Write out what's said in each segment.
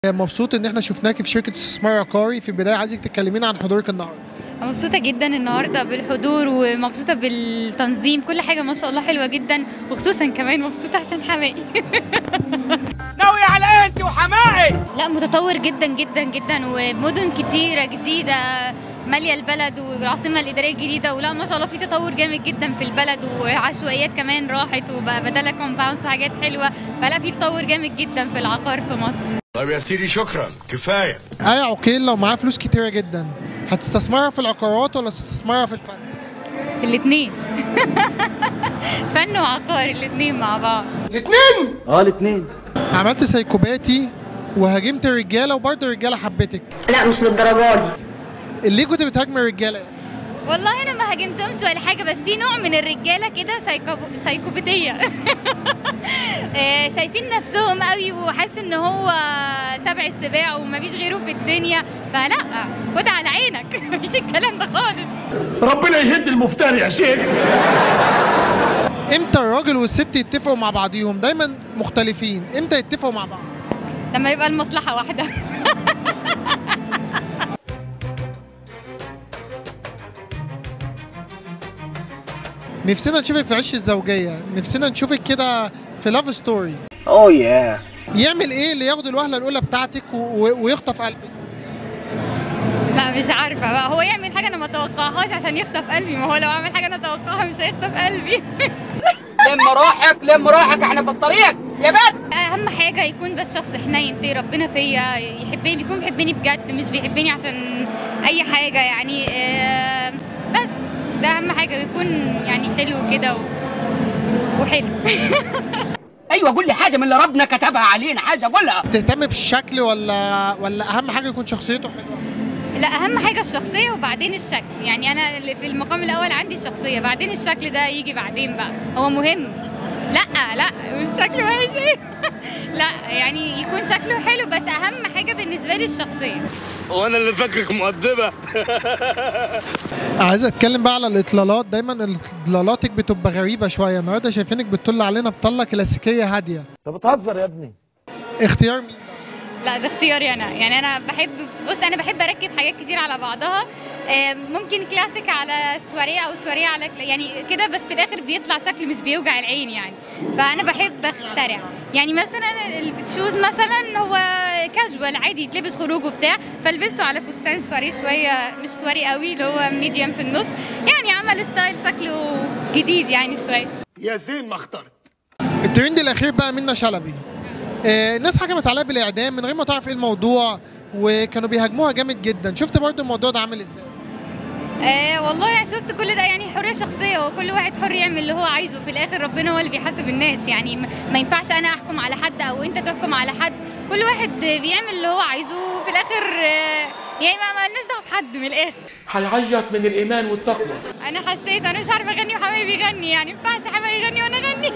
مبسوط ان احنا شفناكي في شركه استثمار عقاري في البدايه عايزك تكلمينا عن حضورك النهارده مبسوطة جدا النهاردة بالحضور ومبسوطة بالتنظيم كل حاجة ما شاء الله حلوة جدا وخصوصا كمان مبسوطة عشان حماقي ناوي على ايه انت وحماقي لا متطور جدا جدا جدا ومدن كتيرة جديدة مالية البلد والعاصمة الإدارية الجديدة ولا ما شاء الله في تطور جامد جدا في البلد وعشوائيات كمان راحت وبقى بدلها كومباوندز وحاجات حلوة فلا في تطور جامد جدا في العقار في مصر طيب يا سيدي شكرا كفايه آية عقيل لو معاه فلوس كتيره جدا هتستثمرها في العقارات ولا تستثمرها في الفن الاتنين فن وعقار الاتنين مع بعض اه الاثنين عملت سايكوباتي وهاجمت الرجاله وبرضه الرجاله حبتك لا مش للدرجه دي ليه كنت بتهاجم الرجاله يعني؟ والله انا ما هاجمتهمش ولا حاجه بس في نوع من الرجاله كده سايكو... سايكوباتيه آه، شايفين نفسهم قوي وحاسس ان هو سبع السباع ومفيش غيره في الدنيا فلا خد على عينك مفيش الكلام ده خالص ربنا يهد المفتري يا شيخ امتى الراجل والست يتفقوا مع بعضيهم دايما مختلفين امتى يتفقوا مع بعض لما يبقى المصلحه واحده نفسنا نشوفك في عش الزوجيه نفسنا نشوفك كده في لاف ستوري اوه يا يعمل ايه اللي ياخد الوهله الاولى بتاعتك و... و... ويخطف قلبك لا مش عارفه بقى هو يعمل حاجه انا ما اتوقعهاش عشان يخطف قلبي ما هو لو عمل حاجه انا اتوقعها مش هيخطف قلبي لم روحك لم روحك احنا في الطريق يا بنت اهم حاجه يكون بس شخص حنين تي ربنا فيا يحبني بيكون بيحبني بجد مش بيحبني عشان اي حاجه يعني آه، بس ده اهم حاجه يكون يعني حلو كده و... وحلو ايوه قول لي حاجه من اللي ربنا كتبها علينا حاجه قولها تهتم بالشكل ولا ولا اهم حاجه يكون شخصيته حلوه لا اهم حاجه الشخصيه وبعدين الشكل يعني انا اللي في المقام الاول عندي الشخصيه بعدين الشكل ده يجي بعدين بقى هو مهم لا لا مش شكله وحش ايه لا يعني يكون شكله حلو بس اهم حاجه بالنسبه لي الشخصيه وانا اللي فاكرك مؤدبه عايز اتكلم بقى على الاطلالات دايما اطلالاتك بتبقى غريبه شويه النهارده شايفينك بتطل علينا بطله كلاسيكيه هاديه انت بتهزر يا ابني اختيار مين لا ده اختياري انا يعني انا بحب بص انا بحب اركب حاجات كتير على بعضها آه، ممكن كلاسيك على سواريه او سواريه على كلا- يعني كده بس في الاخر بيطلع شكل مش بيوجع العين يعني فانا بحب اخترع يعني مثلا الشوز مثلا هو كاجوال عادي يتلبس خروج وبتاع فلبسته على فستان سواريه شويه مش سواري قوي اللي هو ميديم في النص يعني عمل ستايل شكله جديد يعني شويه يا زين ما اخترت الترند الاخير بقى منى شلبي آه، الناس حكمت عليها بالاعدام من غير ما تعرف ايه الموضوع وكانوا بيهاجموها جامد جدا شفت برضو الموضوع ده عامل ازاي آه والله أنا شفت كل ده يعني حريه شخصيه وكل واحد حر يعمل اللي هو عايزه في الاخر ربنا هو اللي بيحاسب الناس يعني ما ما ينفعش انا احكم على حد او انت تحكم على حد كل واحد بيعمل اللي هو عايزه وفي الاخر آه يعني ما ما لناش دعوه بحد من الاخر هيعيط من الايمان والتقوى انا حسيت انا مش عارفه اغني وحماي بيغني يعني ما ينفعش حماي يغني وانا اغني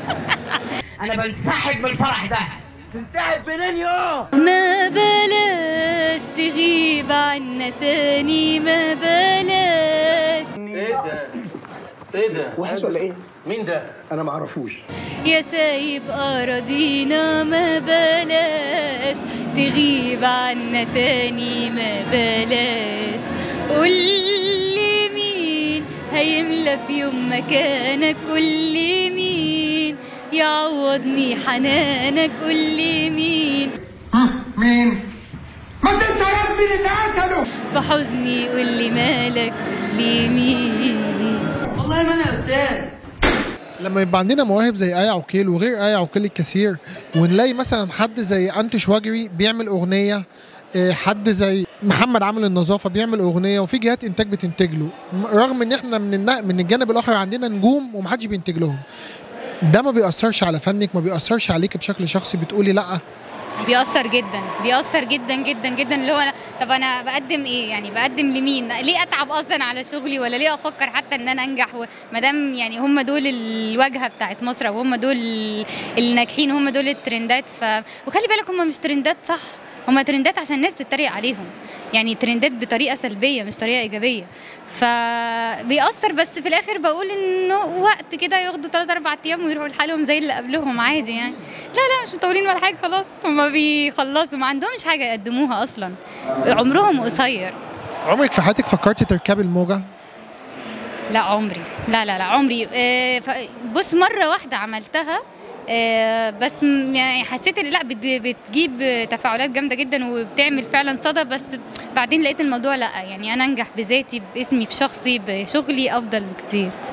انا بنسحب من الفرح ده تنسحب منين يا ما بلاش تغيب عنا تاني ما بلاش ايه ده ايه ده وحش ولا ايه؟ مين ده انا ما اعرفوش يا سايب أراضينا ما بلاش تغيب عنا تاني ما بلاش قولي مين هيملى في يوم مكانك قولي مين يعوضني حنانك قولي مين مين ما انت يا ابني اللي قتله في حزني قولي مالك قولي مين والله ما انا استاذ لما يبقى عندنا مواهب زي آية عقيل وغير آية عقيل الكثير ونلاقي مثلا حد زي أنتش وجري بيعمل أغنية آه، حد زي محمد عامل النظافة بيعمل أغنية وفي جهات إنتاج بتنتج له م- رغم إن إحنا من النا- من الجانب الآخر عندنا نجوم ومحدش بينتج لهم ده ما بيأثرش على فنك ما بيأثرش عليك بشكل شخصي بتقولي لأ بيأثر جدا بيأثر جدا جدا جدا اللي هو أنا طب أنا بقدم إيه يعني بقدم لمين ليه أتعب أصلا على شغلي ولا ليه أفكر حتى إن أنا أنجح ما دام يعني هم دول الواجهة بتاعت مصر وهم دول الناجحين هم دول الترندات ف وخلي بالك هم مش ترندات صح هما ترندات عشان الناس بتتريق عليهم يعني ترندات بطريقه سلبيه مش طريقه ايجابيه فبيأثر بس في الاخر بقول انه وقت كده ياخدوا 3 4 ايام ويروحوا لحالهم زي اللي قبلهم عادي يعني لا لا مش مطولين ولا حاجه خلاص هما بيخلصوا ما عندهمش حاجه يقدموها اصلا عمرهم قصير عمرك في حياتك فكرتي تركبي الموجه لا عمري لا لا لا عمري آه، ف- بص مره واحده عملتها آه، بس م- يعني حسيت ان لا بت- بتجيب تفاعلات جامده جدا وبتعمل فعلا صدى بس بعدين لقيت الموضوع لا يعني انا انجح بذاتي باسمي بشخصي بشغلي افضل بكتير